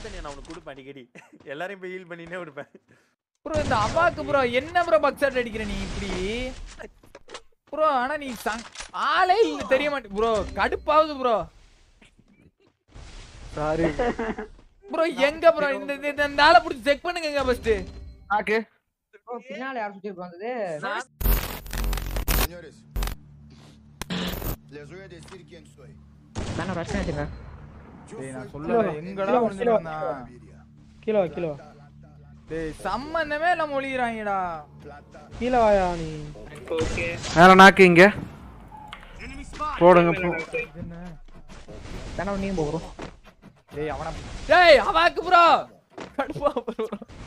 காதணி நான் உனக்கு கொடுப்பேன் அடிக்கடி எல்லாரையும் போய் ஹீல் பண்ணினே கொடுப்பேன் ப்ரோ இந்த அவாக்கு ப்ரோ என்ன ப்ரோ பக்ஸாட் அடிக்கிற நீ இப்படி ப்ரோ ஆனா நீ சங் ஆளே இல்ல தெரிய மாட்டே ப்ரோ கடுப்பாவுது ப்ரோ சாரி ப்ரோ எங்க ப்ரோ இந்த இந்த- இந்த- இந்த ஆளை புடிச்சு செக் பண்ணுங்க ஃபர்ஸ்ட் நாக்கு bro, பின்னால யார் சுத்தி வந்தது Señores, les voy a decir quién soy. நான் ரஷ் பண்ணிட்டுங்க Yo டேய் நான் soy சொல்லல Pablo எங்கடா கிலோ, விழுந்துருந்தா Gaviria. கீழே வா, கீழே வா. டேய் சம்மந்தமே இல்லாம ஒளியறாங்கடா கீழே வாயா நீ மேல நாக்கு இங்க போடுங்க போ தானே நீங்க போகிறோம் டேய் அவன டேய் அவாக்கு ப்ரோ கடுப்பா ப்ரோ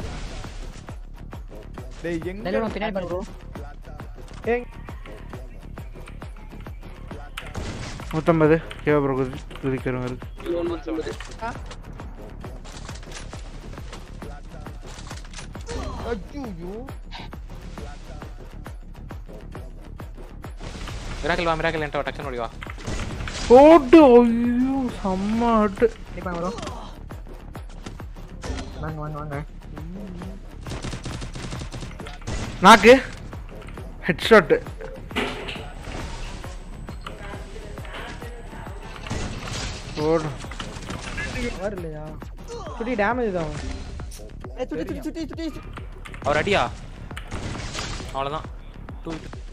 டேய் எங்க நெல்லுவா பின்னாடி பாரு ப்ரோ நூத்தம்பது கேவ ப்ரோ குதி குதிக்கிறவங்க இருக்கு ஐயோ மிராக்கல் வா மிராக்கல் என்கிட்ட டக்ஷன் ஓடி வா போட்டு ஐயோ செம்ம அட்டு கண்டிப்பா ப்ரோ வாங்க வாங்க வாங்க நாக்கு ஹெட் ஷாட்டு போடு வர இல்லையா சுட்டி டேமேஜ் தான் அவர் அடியா அவ்வளோதான் டூ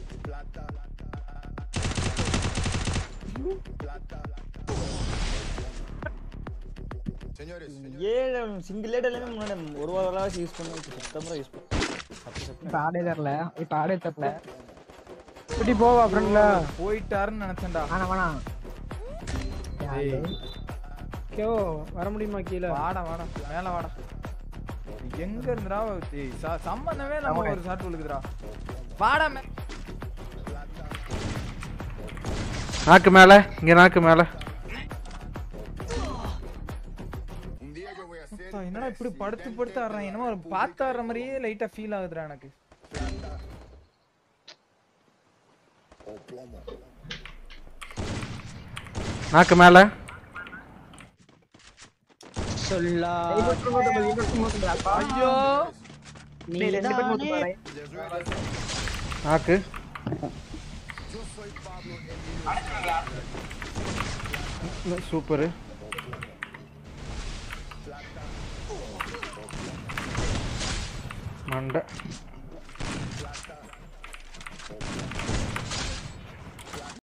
Señores, señores. ஏழு சிங்கிள் லேடர்ல முன்னாடி ஒரு வாரம் யூஸ் பண்ணி சுத்தமா யூஸ் பண்ணி இப்ப ஆடே தரல இப்ப ஆடே தரல சுட்டி போவா ஃப்ரெண்ட்ல போயிட்டாருன்னு நினைச்சேன்டா ஆனா வேணா டேய் கே வர முடியுமா கீழே வாடா வாடா மேல வாடா எங்க இருந்துடா டேய் ச- சம்பந்தமே நம்ம ஒரு ஷாட் விழுகுதுடா வாடா மே நாக்கு மேல இங்க நாக்கு மேல Un día yo voy a ser. அப்பா, என்னடா இப்படி படுத்து படுத்து ஆடுறான் என்னமோ பார்த்து ஆடுற மாதிரியே லைட்டா ஃபீல் ஆகுதுடா எனக்கு O plomo. நாக்கு மேல சொல்லா ஐயோ நீ ரெண்டு பேரும் மூத்து பாரு Les voy a decir. நாக்கு Yo soy Pablo சூப்பரு மண்டை